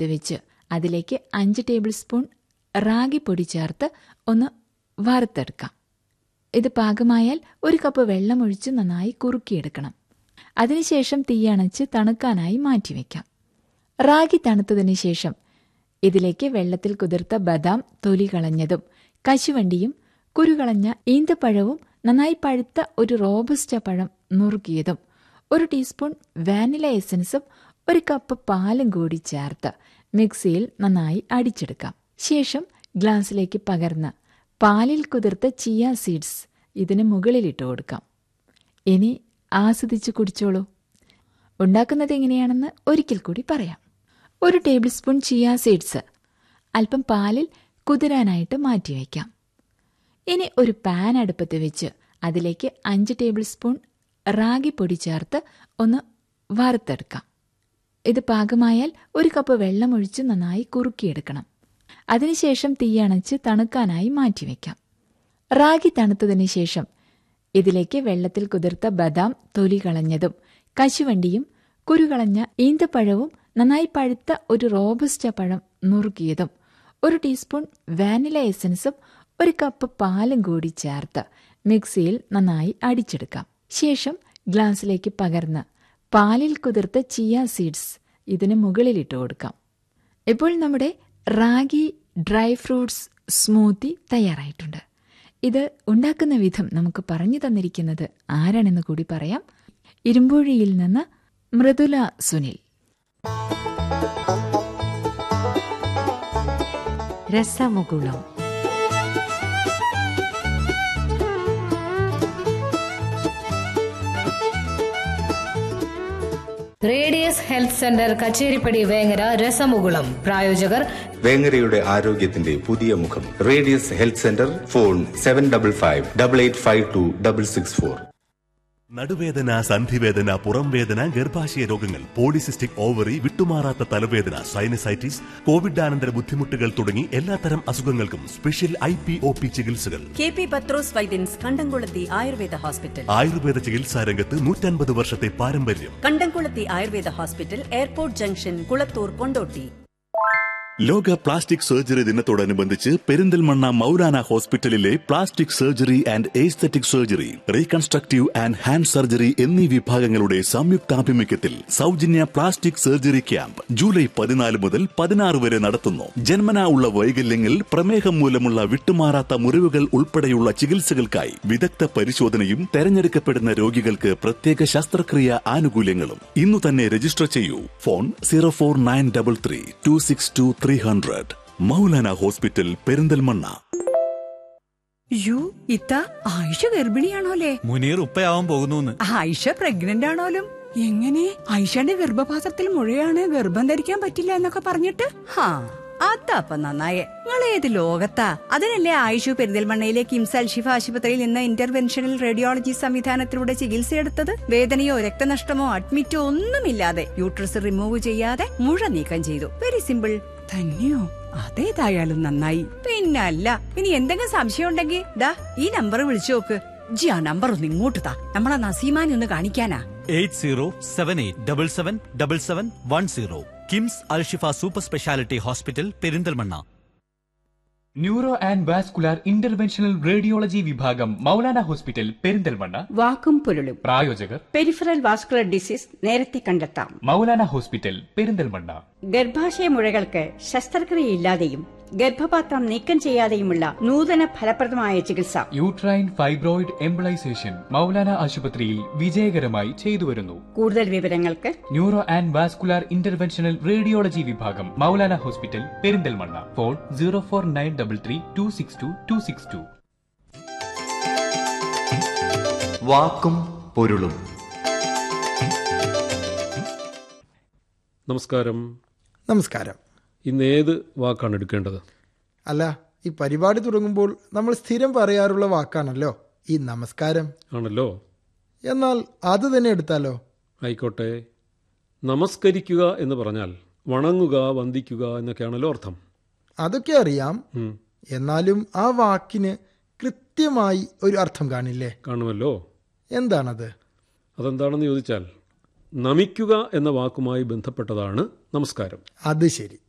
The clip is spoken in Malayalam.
അടുപ്പത്ത് വെച്ച് അതിലേക്ക് അഞ്ച് ടേബിൾ സ്പൂൺ റാഗി പൊടി ചേർത്ത് ഒന്ന് വറുത്തെടുക്കാം ഇത് പാകമായാൽ ഒരു കപ്പ് വെള്ളമൊഴിച്ച് നന്നായി കുറുക്കിയെടുക്കണം അതിനുശേഷം തീയണച്ച് തണുക്കാനായി മാറ്റിവെക്കാം റാഗി തണുത്തതിന് ശേഷം ഇതിലേക്ക് വെള്ളത്തിൽ കുതിർത്ത ബദാം തൊലി കളഞ്ഞതും കശുവണ്ടിയും കുരുകളഞ്ഞ ഈന്തപ്പഴവും നന്നായി പഴുത്ത ഒരു റോബസ്റ്റ പഴം നുറുക്കിയതും ഒരു ടീസ്പൂൺ വാനില എസൻസും ഒരു കപ്പ് പാലും കൂടി ചേർത്ത് മിക്സിയിൽ നന്നായി അടിച്ചെടുക്കാം ശേഷം ഗ്ലാസ്സിലേക്ക് പകർന്ന് പാലിൽ കുതിർത്ത ചിയ സീഡ്സ് ഇതിന് മുകളിലിട്ട് കൊടുക്കാം ഇനി ആസ്വദിച്ച് കുടിച്ചോളൂ ഉണ്ടാക്കുന്നത് എങ്ങനെയാണെന്ന് ഒരിക്കൽ കൂടി പറയാം ഒരു ടേബിൾ സ്പൂൺ ചിയ സീഡ്സ് അല്പം പാലിൽ കുതിരാനായിട്ട് മാറ്റിവെക്കാം ഇനി ഒരു പാൻ അടുപ്പത്ത് വെച്ച് അതിലേക്ക് അഞ്ച് ടേബിൾ സ്പൂൺ റാഗി പൊടി ചേർത്ത് ഒന്ന് വറുത്തെടുക്കാം ഇത് പാകമായാൽ ഒരു കപ്പ് വെള്ളമൊഴിച്ച് നന്നായി കുറുക്കിയെടുക്കണം അതിനുശേഷം തീയണച്ച് തണുക്കാനായി മാറ്റിവെക്കാം റാഗി തണുത്തതിന് ശേഷം ഇതിലേക്ക് വെള്ളത്തിൽ കുതിർത്ത ബദാം തൊലി കളഞ്ഞതും കശുവണ്ടിയും കുരുകളഞ്ഞ ഈന്തപ്പഴവും നന്നായി പഴുത്ത ഒരു റോബസ്റ്റ പഴം നുറുക്കിയതും ഒരു ടീസ്പൂൺ വാനില എസൻസും ഒരു കപ്പ് പാലും കൂടി ചേർത്ത് മിക്സിയിൽ നന്നായി അടിച്ചെടുക്കാം ശേഷം ഗ്ലാസ്സിലേക്ക് പകർന്ന് പാലിൽ കുതിർത്ത ചിയ സീഡ്സ് ഇതിന് മുകളിലിട്ട് കൊടുക്കാം ഇപ്പോൾ നമ്മുടെ റാഗി ഡ്രൈ ഫ്രൂട്ട്സ് സ്മൂത്തി തയ്യാറായിട്ടുണ്ട് ഇത് ഉണ്ടാക്കുന്ന വിധം നമുക്ക് പറഞ്ഞു തന്നിരിക്കുന്നത് ആരാണെന്ന് കൂടി പറയാം ഇരുമ്പൂഴിയിൽ നിന്ന് Mridula Sunil Rasamukulam Radius Health Centre Kacheripadi Vengara Rasamukulam പ്രായോജകർ വേങ്ങരയുടെ ആരോഗ്യത്തിന്റെ പുതിയ മുഖം Radius Health Centre phone seven double five double eight five two double six four നടുവേദന സന്ധിവേദന പുറംവേദന ഗർഭാശയ രോഗങ്ങൾ പോളിസിസ്റ്റിക് ഓവറി വിട്ടുമാറാത്ത തലവേദന സൈനസൈറ്റിസ് കോവിഡാനന്തര ബുദ്ധിമുട്ടുകൾ തുടങ്ങി എല്ലാത്തരം അസുഖങ്ങൾക്കും special I P O P ചികിത്സകൾ K P Pathrose Vaidyans Kandamkulathi Ayurveda hospital Ayurveda ചികിത്സാ രംഗത്ത് നൂറ്റൻപത് വർഷത്തെ പാരമ്പര്യം Kandamkulathi Ayurveda hospital airport junction Kulathur Kondotty ലോക പ്ലാസ്റ്റിക് സർജറി ദിനത്തോടനുബന്ധിച്ച് പെരിന്തൽമണ്ണ മൗലാന ഹോസ്പിറ്റലിലെ plastic surgery and aesthetic surgery reconstructive and hand surgery എന്നീ വിഭാഗങ്ങളുടെ സംയുക്താഭിമുഖ്യത്തിൽ സൗജന്യ പ്ലാസ്റ്റിക് സർജറി ക്യാമ്പ് ജൂലൈ പതിനാല് മുതൽ പതിനാറ് വരെ നടത്തുന്നു ജന്മനാ ഉള്ള വൈകല്യങ്ങൾ പ്രമേഹം മൂലമുള്ള വിട്ടുമാറാത്ത മുറിവുകൾ ഉൾപ്പെടെയുള്ള ചികിത്സകൾക്കായി വിദഗ്ധ പരിശോധനയും തെരഞ്ഞെടുക്കപ്പെടുന്ന രോഗികൾക്ക് പ്രത്യേക ശസ്ത്രക്രിയ ആനുകൂല്യങ്ങളും ഇന്നു തന്നെ രജിസ്റ്റർ ചെയ്യൂ phone zero four nine double three two six two three hundred Moulana hospital Perinthalmanna യു ഇത്ത ആയിഷ ഗർഭിണിയാണോലേ മുനീർ ഉപ്പയാവാൻ പോകുന്നു ആയിഷ പ്രഗ്നന്റ് ആണോലും എങ്ങനെ ആയിഷയുടെ ഗർഭപാത്രത്തിൽ മുഴയാണ് ഗർഭം ധരിക്കാൻ പറ്റില്ല എന്നൊക്കെ പറഞ്ഞിട്ട് ഹാ അതപ്പ നന്നായേ നിങ്ങൾ ഏത് ലോകത്താ അതിനല്ലേ ആയിഷു പെരിന്തൽമണ്ണയിലെ കിംസ് അൽഷിഫ ആശുപത്രിയിൽ നിന്ന് ഇന്റർവെൻഷണൽ റേഡിയോളജി സംവിധാനത്തിലൂടെ ചികിത്സയെടുത്തത് വേദനയോ രക്തനഷ്ടമോ അഡ്മിറ്റോ ഒന്നുമില്ലാതെ യൂട്രസ് റിമൂവ് ചെയ്യാതെ മുഴ നീക്കം ചെയ്തു വെരി സിമ്പിൾ തന്നെയോ അതേതായാലും നന്നായി പിന്നല്ല ഇനി എന്തെങ്കിലും സംശയം ഉണ്ടെങ്കിൽ ദാ ഈ നമ്പർ വിളിച്ചു നോക്ക് ജി ആ നമ്പർ ഒന്ന് ഇങ്ങോട്ട് താ നമ്മളെ നസീമാനെ ഒന്ന് കാണിക്കാനാ eight zero seven eight double seven double seven one zero KIMS Alshifa super speciality hospital Perinthalmanna neuro and vascular interventional radiology വിഭാഗം മൗലാന ഹോസ്പിറ്റൽ പെരിന്തൽമണ്ണ വാക്കും പുരളും പ്രായോജകർ പെരിഫറൽ വാസ്കുലർ ഡിസീസ് നേരത്തെ കണ്ടെത്താം മൗലാന ഹോസ്പിറ്റൽ പെരിന്തൽമണ്ണ ഗർഭാശയ മുഴകൾക്ക് ശസ്ത്രക്രിയയില്ലാതെയും ഗർഭപാത്രം നീക്കം ചെയ്യാതെയുമുള്ള നൂതന ഫലപ്രദമായ ചികിത്സ യൂട്രൈൻ ഫൈബ്രോയിഡ് എംബിളൈസേഷൻ മൗലാന ആശുപത്രിയിൽ വിജയകരമായി ചെയ്തുവരുന്നു കൂടുതൽ വിവരങ്ങൾക്ക് neuro and vascular interventional radiology വിഭാഗം Moulana hospital Perinthalmanna phone zero four nine double three two six two two six two വാക്കും പൊരുളും നമസ്കാരം നമസ്കാരം ഇന്ന് ഏത് വാക്കാണ് എടുക്കേണ്ടത് അല്ല ഈ പരിപാടി തുടങ്ങുമ്പോൾ നമ്മൾ സ്ഥിരം പറയാറുള്ള വാക്കാണല്ലോ ഈ നമസ്കാരം ആണല്ലോ എന്നാൽ അത് തന്നെ എടുത്താലോ ആയിക്കോട്ടെ നമസ്കരിക്കുക എന്ന് പറഞ്ഞാൽ വണങ്ങുക വന്ദിക്കുക എന്നൊക്കെയാണല്ലോ അർത്ഥം അതൊക്കെ അറിയാം ഉം, എന്നാലും ആ വാക്കിന് കൃത്യമായി ഒരു അർത്ഥം കാണില്ലേ കാണുമല്ലോ എന്താണത് അതെന്താണെന്ന് ചോദിച്ചാൽ നമിക്കുക എന്ന വാക്കുമായി ബന്ധപ്പെട്ടതാണ് നമസ്കാരം അത് ശരി